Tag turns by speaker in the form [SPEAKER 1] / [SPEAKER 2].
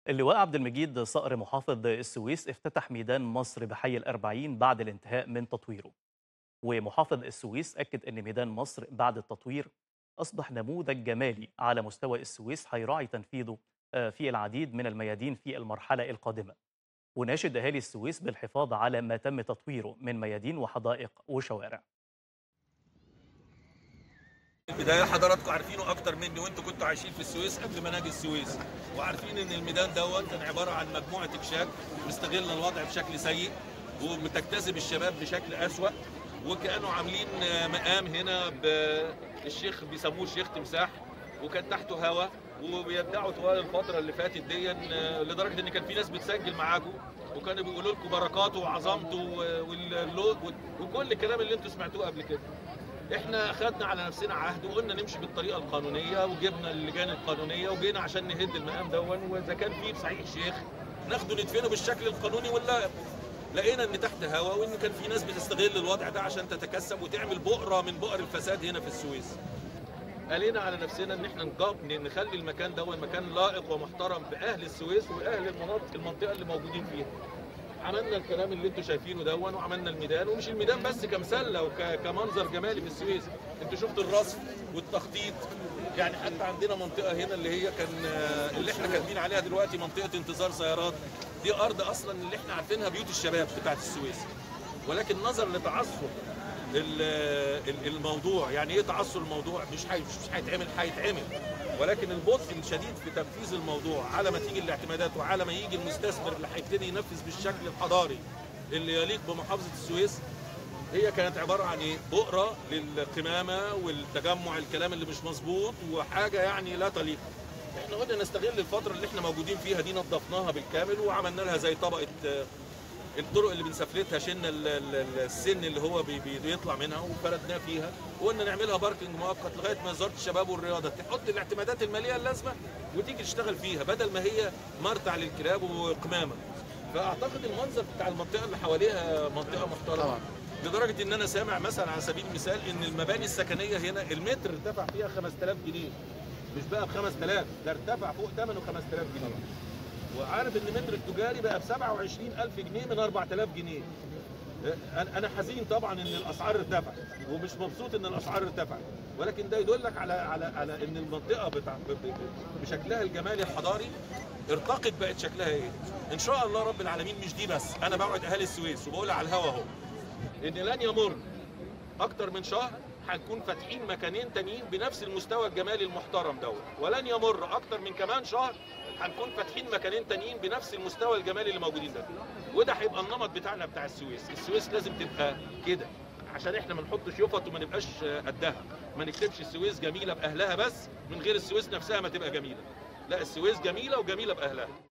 [SPEAKER 1] اللواء عبد المجيد صقر محافظ السويس افتتح ميدان مصر بحي الأربعين بعد الانتهاء من تطويره ومحافظ السويس أكد أن ميدان مصر بعد التطوير أصبح نموذج جمالي على مستوى السويس هيراعي تنفيذه آه، في العديد من الميادين في المرحلة القادمة وناشد أهالي السويس بالحفاظ على ما تم تطويره من ميادين وحدائق وشوارع
[SPEAKER 2] البدايه حضراتكم عارفينه اكتر مني وانتوا كنتوا عايشين في السويس قبل ما ناجي السويس وعارفين ان الميدان دوت كان عباره عن مجموعه اكشاك مستغله الوضع بشكل سيء وبتجتذب الشباب بشكل اسوا وكانوا عاملين مقام هنا بالشيخ بيسموه الشيخ تمساح وكان تحته هوا وبيدعوا طوال الفتره اللي فاتت دي لدرجه ان كان في ناس بتسجل معاكم وكانوا بيقولوا لكم بركاته وعظمته واللود وكل الكلام اللي انتوا سمعتوه قبل كده احنا خدنا على نفسنا عهد وقلنا نمشي بالطريقه القانونيه وجبنا اللجان القانونيه وجينا عشان نهد المقام دون واذا كان في صحيح شيخ ناخده ندفنه بالشكل القانوني واللائق لقينا ان تحت هوا وان كان في ناس بتستغل الوضع ده عشان تتكسب وتعمل بؤره من بؤر الفساد هنا في السويس قالينا على نفسنا ان احنا نخلي المكان ده مكان لائق ومحترم باهل السويس واهل المناطق المنطقه اللي موجودين فيها عملنا الكلام اللي انتم شايفينه دون وعملنا الميدان ومش الميدان بس كمسله وكمنظر جمالي في السويس انتوا شفتوا الرصف والتخطيط يعني حتى عندنا منطقه هنا اللي هي كان اللي احنا كاتبين عليها دلوقتي منطقه انتظار سيارات دي ارض اصلا اللي احنا عارفينها بيوت الشباب بتاعت السويس ولكن نظرا لتعثر الموضوع يعني ايه تعثر الموضوع مش مش هيتعمل هيتعمل ولكن البطء الشديد في تنفيذ الموضوع على ما تيجي الاعتمادات وعلى ما يجي المستثمر اللي هيبتدي ينفذ بالشكل الحضاري اللي يليق بمحافظه السويس هي كانت عباره عن ايه؟ بؤره للقمامه والتجمع الكلام اللي مش مظبوط وحاجه يعني لا تليق. احنا قلنا نستغل الفتره اللي احنا موجودين فيها دي نظفناها بالكامل وعملنا لها زي طبقه الطرق اللي بنسفلتها شلنا السن اللي هو بيطلع منها وفردناه فيها وقلنا نعملها باركنج مؤقت لغايه ما وزاره الشباب والرياضه تحط الاعتمادات الماليه اللازمه وتيجي تشتغل فيها بدل ما هي مرتع للكلاب وقمامه فاعتقد المنظر بتاع المنطقه اللي حواليها منطقه محترمه طبعا. لدرجه ان انا سامع مثلا على سبيل المثال ان المباني السكنيه هنا المتر ارتفع فيها 5000 جنيه مش بقى ب 5000 ده ارتفع فوق ثمنه 5000 جنيه وعارف ان متر التجاري بقى ب 27000 جنيه من 4000 جنيه انا حزين طبعا ان الاسعار ارتفعت ومش مبسوط ان الاسعار ارتفعت ولكن ده يدلك على على على ان المنطقه بتاع بشكلها الجمالي الحضاري ارتقت بقت شكلها ايه ان شاء الله رب العالمين مش دي بس انا بوعد اهالي السويس وبقولها على الهوا اهو ان لن يمر اكتر من شهر هنكون فاتحين مكانين تانيين بنفس المستوى الجمالي المحترم دوت ولن يمر اكتر من كمان شهر هنكون فاتحين مكانين تانيين بنفس المستوى الجمالي اللي موجودين ده وده هيبقى النمط بتاعنا بتاع السويس السويس لازم تبقى كده عشان احنا ما نحطش يفط وما نبقاش قدها ما نكتبش السويس جميله باهلها بس من غير السويس نفسها ما تبقى جميله لا السويس جميله وجميله باهلها